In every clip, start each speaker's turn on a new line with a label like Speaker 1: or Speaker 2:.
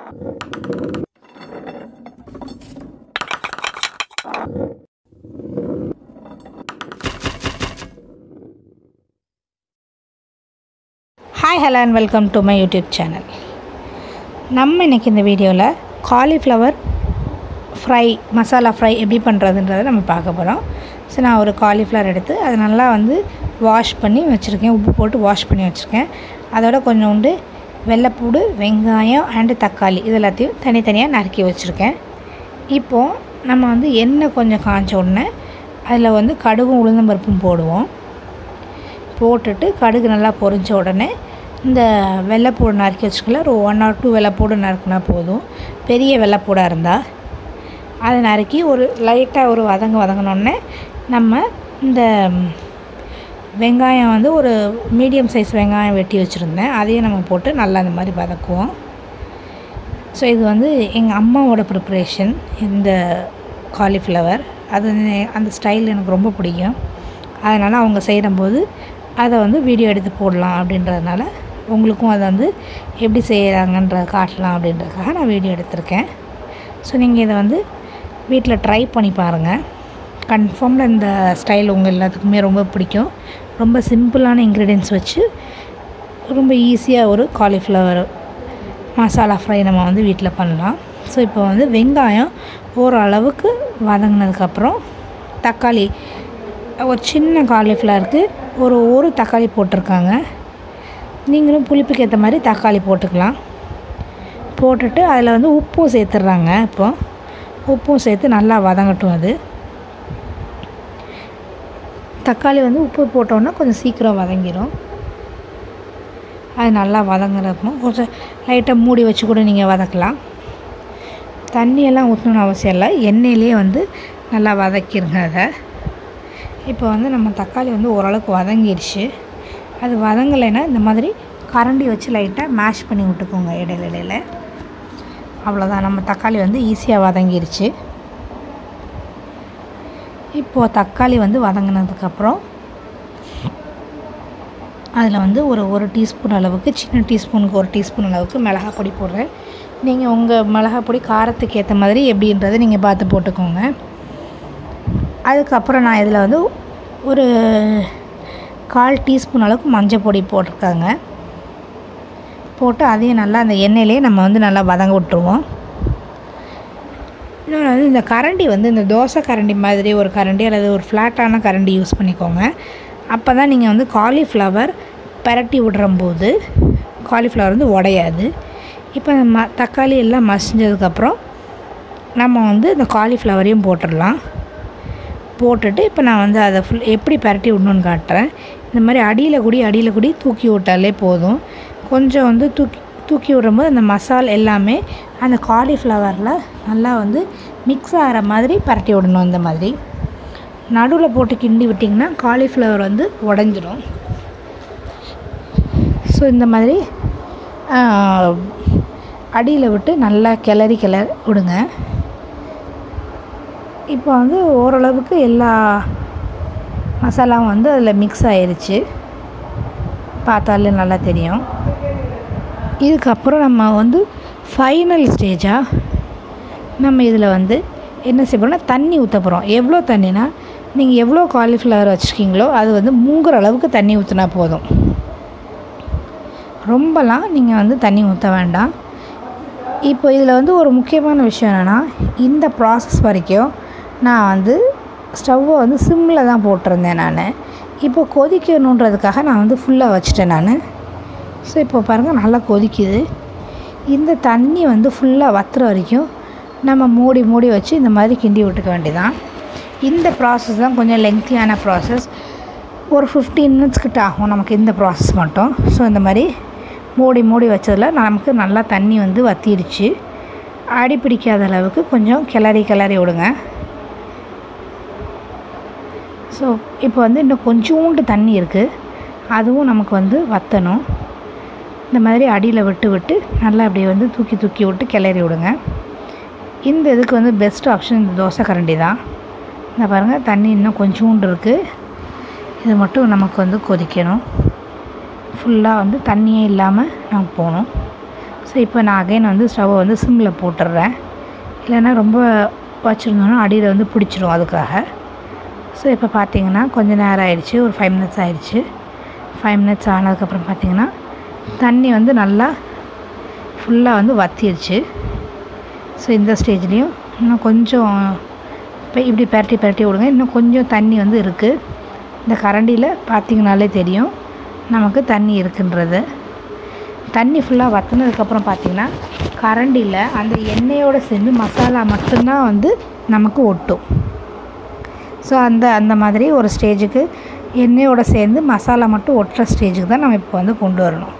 Speaker 1: hi hello and welcome to my YouTube channel நம்ம இன்றைக்கி இந்த வீடியோவில் காலிஃப்ளவர் ஃப்ரை மசாலா ஃப்ரை எப்படி பண்ணுறதுன்றதை நம்ம பார்க்க போகிறோம் ஸோ நான் ஒரு காலிஃப்ளவர் எடுத்து அதை நல்லா வந்து வாஷ் பண்ணி வச்சுருக்கேன் உப்பு போட்டு வாஷ் பண்ணி வச்சுருக்கேன் அதோட கொஞ்சோண்டு வெள்ளைப்பூடு வெங்காயம் அண்டு தக்காளி இது எல்லாத்தையும் தனித்தனியாக நறுக்கி வச்சுருக்கேன் இப்போது நம்ம வந்து எண்ணெய் கொஞ்சம் காய்ச்ச உடனே அதில் வந்து கடுகும் உளுந்தம்பருப்பும் போடுவோம் போட்டுட்டு கடுகு நல்லா பொரிஞ்ச உடனே இந்த வெள்ளைப்பூடு நறுக்கி வச்சுக்கல ஒரு ஒன் ஆர் டூ வெள்ளைப்பூடு நறுக்குனா போதும் பெரிய வெள்ளைப்பூடாக இருந்தால் அதை நறுக்கி ஒரு லைட்டாக ஒரு வதங்க வதங்கினோடனே நம்ம இந்த வெங்காயம் வந்து ஒரு மீடியம் சைஸ் வெங்காயம் வெட்டி வச்சுருந்தேன் அதையும் நம்ம போட்டு நல்லா அந்த மாதிரி வதக்குவோம் ஸோ இது வந்து எங்கள் அம்மாவோட ப்ரிப்ரேஷன் இந்த காலிஃப்ளவர் அது வந்து அந்த ஸ்டைல் எனக்கு ரொம்ப பிடிக்கும் அதனால் அவங்க செய்யும்போது அதை வந்து வீடியோ எடுத்து போடலாம் அப்படின்றதுனால உங்களுக்கும் அதை வந்து எப்படி செய்கிறாங்கன்றத காட்டலாம் அப்படின்றதுக்காக நான் வீடியோ எடுத்திருக்கேன் ஸோ நீங்கள் இதை வந்து வீட்டில் ட்ரை பண்ணி பாருங்கள் கன்ஃபார்மில் இந்த ஸ்டைல் உங்கள் எல்லாத்துக்குமே ரொம்ப பிடிக்கும் ரொம்ப சிம்பிளான இன்க்ரீடியன்ஸ் வச்சு ரொம்ப ஈஸியாக ஒரு காலிஃப்ளவர் மசாலா ஃப்ரை நம்ம வந்து வீட்டில் பண்ணலாம் ஸோ இப்போ வந்து வெங்காயம் ஓரளவுக்கு வதங்கினதுக்கப்புறம் தக்காளி ஒரு சின்ன காலிஃப்ளவருக்கு ஒரு ஒரு தக்காளி போட்டிருக்காங்க நீங்களும் புளிப்புக்கு ஏற்ற மாதிரி தக்காளி போட்டுக்கலாம் போட்டுட்டு அதில் வந்து உப்பும் சேர்த்துட்றாங்க இப்போ உப்பும் சேர்த்து நல்லா வதங்கட்டும் அது தக்காளி வந்து உப்பு போட்டோன்னா கொஞ்சம் சீக்கிரம் வதங்கிடும் அது நல்லா வதங்குறப்போ கொஞ்சம் லைட்டாக மூடி வச்சு கூட நீங்கள் வதக்கலாம் தண்ணியெல்லாம் ஊற்றணும்னு அவசியம் இல்லை எண்ணெயிலே வந்து நல்லா வதக்கிடுங்க அதை இப்போ வந்து நம்ம தக்காளி வந்து ஓரளவுக்கு வதங்கிடுச்சு அது வதங்கலைன்னா இந்த மாதிரி கரண்டி வச்சு லைட்டாக மேஷ் பண்ணி விட்டுக்கோங்க இடையில இடையில அவ்வளோதான் நம்ம தக்காளி வந்து ஈஸியாக வதங்கிடுச்சு இப்போது தக்காளி வந்து வதங்கினதுக்கப்புறம் அதில் வந்து ஒரு ஒரு டீஸ்பூன் அளவுக்கு சின்ன டீஸ்பூனுக்கு ஒரு டீஸ்பூன் அளவுக்கு மிளகா பொடி போடுறேன் நீங்கள் உங்கள் மிளகா பொடி காரத்துக்கு ஏற்ற மாதிரி எப்படின்றத நீங்கள் பார்த்து போட்டுக்கோங்க அதுக்கப்புறம் நான் இதில் வந்து ஒரு கால் டீஸ்பூன் அளவுக்கு மஞ்சள் பொடி போட்டிருக்காங்க போட்டு அதையும் நல்லா அந்த எண்ணெயிலே நம்ம வந்து நல்லா வதங்க விட்டுருவோம் இன்னொன்று வந்து இந்த கரண்டி வந்து இந்த தோசை கரண்டி மாதிரி ஒரு கரண்டி அல்லது ஒரு ஃப்ளாட்டான கரண்டி யூஸ் பண்ணிக்கோங்க அப்போ தான் நீங்கள் வந்து காலிஃப்ளவர் பரட்டி விடுறம்போது காலிஃப்ளவர் வந்து உடையாது இப்போ ம தக்காளி எல்லாம் மசிஞ்சதுக்கப்புறம் நம்ம வந்து இந்த காலிஃப்ளவரையும் போட்டுடலாம் போட்டுட்டு இப்போ நான் வந்து அதை ஃபுல் எப்படி பரட்டி விடணுன்னு காட்டுறேன் இந்த மாதிரி அடியில் கூடி அடியில் கூடி தூக்கி விட்டாலே போதும் கொஞ்சம் வந்து தூக்கி தூக்கி விடும்போது அந்த மசால் எல்லாமே அந்த காலிஃப்ளவரில் நல்லா வந்து மிக்ஸ் ஆகிற மாதிரி பரட்டி விடணும் இந்த மாதிரி நடுவில் போட்டு கிண்டி விட்டிங்கன்னா காலிஃப்ளவர் வந்து உடஞ்சிரும் ஸோ இந்த மாதிரி அடியில் விட்டு நல்லா கிளறி கிளறி விடுங்க இப்போ வந்து ஓரளவுக்கு எல்லா மசாலாவும் வந்து அதில் மிக்ஸ் ஆயிடுச்சு பார்த்தாலே நல்லா தெரியும் இதுக்கப்புறம் நம்ம வந்து ஃபைனல் ஸ்டேஜாக நம்ம இதில் வந்து என்ன செய்ய போகிறோம்னா தண்ணி ஊற்ற போகிறோம் எவ்வளோ தண்ணினா நீங்கள் எவ்வளோ காலிஃப்ளவர் வச்சுருக்கீங்களோ அது வந்து மூங்குற அளவுக்கு தண்ணி ஊற்றினா போதும் ரொம்பலாம் நீங்கள் வந்து தண்ணி ஊற்ற வேண்டாம் இப்போ இதில் வந்து ஒரு முக்கியமான விஷயம் என்னென்னா இந்த ப்ராசஸ் வரைக்கும் நான் வந்து ஸ்டவ்வை வந்து சிம்மில் தான் போட்டிருந்தேன் நான் இப்போ கொதிக்கணுன்றதுக்காக நான் வந்து ஃபுல்லாக வச்சுட்டேன் நான் ஸோ இப்போ பாருங்கள் நல்லா கொதிக்குது இந்த தண்ணி வந்து ஃபுல்லாக வத்துற வரைக்கும் நம்ம மூடி மூடி வச்சு இந்த மாதிரி கிண்டி விட்டுக்க வேண்டியதான் இந்த ப்ராசஸ் தான் கொஞ்சம் லெங்க்த்தியான ப்ராசஸ் ஒரு ஃபிஃப்டீன் மினிட்ஸ் கிட்ட ஆகும் நமக்கு இந்த ப்ராசஸ் மட்டும் ஸோ இந்த மாதிரி மூடி மூடி வச்சதில் நமக்கு நல்லா தண்ணி வந்து வத்திடுச்சு அடி பிடிக்காத அளவுக்கு கொஞ்சம் கிளறி கிளறி விடுங்க ஸோ இப்போ வந்து இன்னும் கொஞ்சோண்டு தண்ணி இருக்குது அதுவும் நமக்கு வந்து வற்றணும் இந்த மாதிரி அடியில் விட்டு விட்டு நல்லா அப்படியே வந்து தூக்கி தூக்கி விட்டு கிளறி விடுங்க இந்த இதுக்கு வந்து பெஸ்ட் ஆப்ஷன் இந்த தோசை கரண்டி தான் இந்த பாருங்கள் தண்ணி இன்னும் கொஞ்சோண்டு இருக்குது இது மட்டும் நமக்கு வந்து கொதிக்கணும் ஃபுல்லாக வந்து தண்ணியே இல்லாமல் நமக்கு போகணும் ஸோ இப்போ நான் அகைன் வந்து ஸ்டவ்வை வந்து சிம்மில் போட்டுடுறேன் இல்லைன்னா ரொம்ப வச்சுருந்தோன்னா அடியில் வந்து பிடிச்சிரும் அதுக்காக ஸோ இப்போ பார்த்தீங்கன்னா கொஞ்சம் நேரம் ஆயிடுச்சு ஒரு ஃபைவ் மினிட்ஸ் ஆயிடுச்சு ஃபைவ் மினிட்ஸ் ஆனதுக்கப்புறம் பார்த்தீங்கன்னா தண்ணி வந்து நல்லா ஃபுல்லாக வந்து வத்திடுச்சு ஸோ இந்த ஸ்டேஜ்லேயும் இன்னும் கொஞ்சம் இப்போ இப்படி பரட்டி பரட்டி விடுங்க இன்னும் கொஞ்சம் தண்ணி வந்து இருக்குது இந்த கரண்டியில் பார்த்தீங்கனாலே தெரியும் நமக்கு தண்ணி இருக்குன்றது தண்ணி ஃபுல்லாக வற்றினதுக்கப்புறம் பார்த்தீங்கன்னா கரண்டியில் அந்த எண்ணெயோடு சேர்ந்து மசாலா மட்டும்தான் வந்து நமக்கு ஒட்டும் ஸோ அந்த அந்த மாதிரி ஒரு ஸ்டேஜுக்கு எண்ணெயோட சேர்ந்து மசாலா மட்டும் ஒட்டுற ஸ்டேஜுக்கு தான் நம்ம இப்போ வந்து கொண்டு வரணும்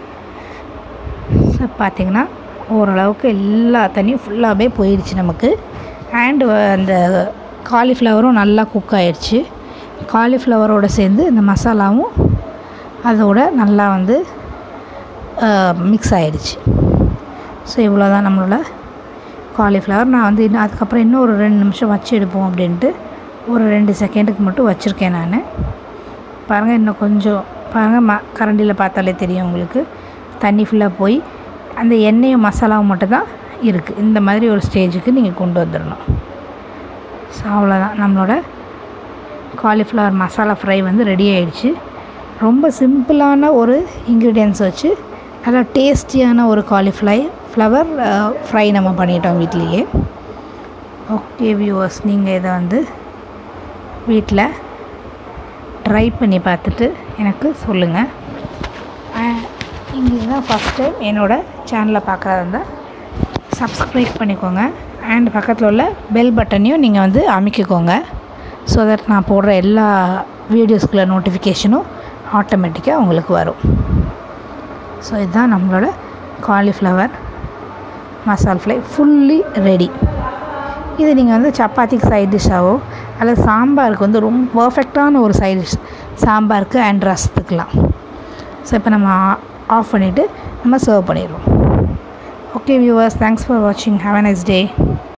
Speaker 1: ஸோ பார்த்திங்கன்னா ஓரளவுக்கு எல்லா தண்ணியும் ஃபுல்லாகவே போயிடுச்சு நமக்கு அண்டு அந்த காலிஃப்ளவரும் நல்லா குக் ஆயிடுச்சு காலிஃப்ளவரோடு சேர்ந்து இந்த மசாலாவும் அதோட நல்லா வந்து மிக்ஸ் ஆகிடுச்சு ஸோ இவ்வளோ தான் நம்மளோட காலிஃப்ளவர் நான் வந்து இன்னும் அதுக்கப்புறம் இன்னும் ஒரு ரெண்டு நிமிஷம் வச்சு எடுப்போம் அப்படின்ட்டு ஒரு ரெண்டு செகண்டுக்கு மட்டும் வச்சுருக்கேன் நான் பாருங்கள் இன்னும் கொஞ்சம் பாருங்கள் ம கரண்டியில் பார்த்தாலே தெரியும் உங்களுக்கு தண்ணி ஃபுல்லாக போய் அந்த எண்ணெயும் மசாலாவும் மட்டும்தான் இருக்குது இந்த மாதிரி ஒரு ஸ்டேஜுக்கு நீங்கள் கொண்டு வந்துடணும் ஸோ அவ்வளோதான் நம்மளோட காலிஃப்ளவர் மசாலா ஃப்ரை வந்து ரெடி ஆயிடுச்சு ரொம்ப சிம்பிளான ஒரு இன்க்ரீடியன்ஸ் வச்சு நல்லா டேஸ்டியான ஒரு காலிஃப்ளை ஃப்ளவர் ஃப்ரை நம்ம பண்ணிட்டோம் வீட்லேயே ஓகே வியூவர்ஸ் நீங்கள் இதை வந்து வீட்டில் ட்ரை பண்ணி பார்த்துட்டு எனக்கு சொல்லுங்கள் இங்கே தான் ஃபஸ்ட் டைம் என்னோடய சேனலை பார்க்குறதா இருந்தால் சப்ஸ்கிரைப் பண்ணிக்கோங்க அண்ட் பக்கத்தில் உள்ள பெல் பட்டனையும் நீங்கள் வந்து அமைக்கிக்கோங்க ஸோ தட் நான் போடுற எல்லா வீடியோஸ்குள்ள நோட்டிஃபிகேஷனும் ஆட்டோமேட்டிக்காக உங்களுக்கு வரும் ஸோ இதுதான் நம்மளோட காலிஃப்ளவர் மசால் ஃப்ரை ஃபுல்லி ரெடி இது நீங்கள் வந்து சப்பாத்திக்கு சைட் டிஷ்ஷாவோ அல்லது சாம்பாருக்கு வந்து ரொம்ப பர்ஃபெக்டான ஒரு சைட் டிஷ் சாம்பாருக்கு அண்ட் ரசத்துக்கெலாம் ஸோ இப்போ நம்ம ஆஃப் பண்ணிவிட்டு நம்ம சர்வ் பண்ணிடுவோம் ஓகே வியூவர்ஸ் தேங்க்ஸ் ஃபார் வாட்சிங் ஹாவ் அ நைஸ் டே